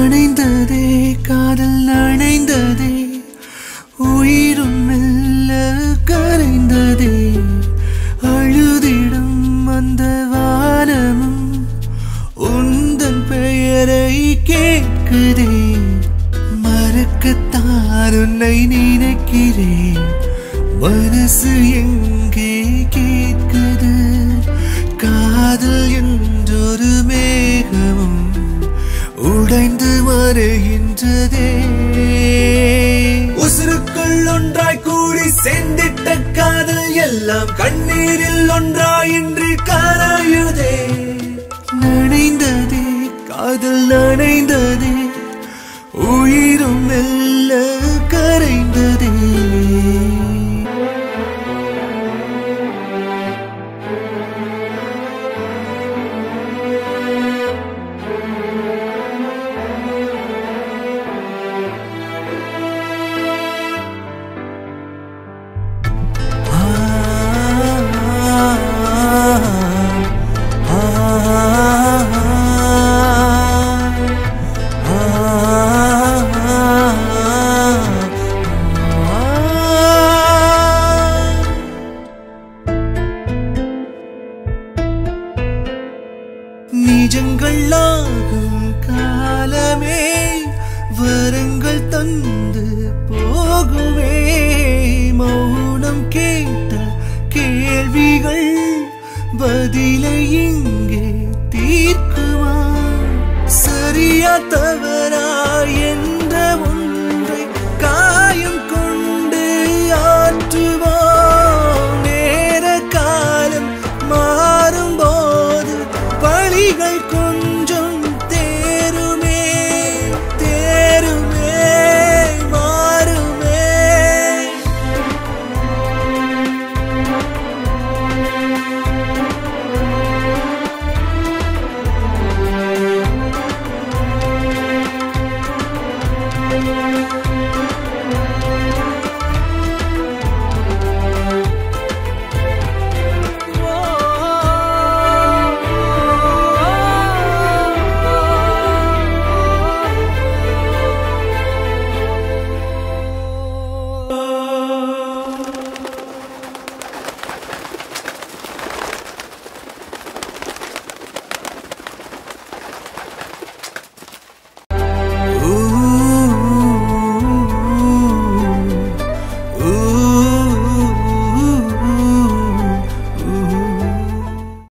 நனைந்ததே காதல் நனைந்ததே உயிரும் மெல்ல கரைந்ததே அழுதிடும் அந்த வானமும் உந்தன் பெயரை கேட்குதே மறக்கத்தான் உன்னை நினைக்கிறேன் மனசு எங்கே கேட்குது காதல் என்றொரு மேகமும் உடைந்து மறைகின்றதே உசுருக்குள் ஒன்றாய் கூடி சேர்ந்திட்ட காதல் எல்லாம் கண்ணீரில் ஒன்றாயின்றி கரையுதே நனைந்ததே காதல் நனைந்ததே உயிரும் மெல்ல கரைந்ததே நிஜங்களாகும் காலமே வரங்கள் தந்து போகுமே மௌனம் கேட்ட கேள்விகள் பதிலை இங்கே தீர்க்குமா சரியா தவறு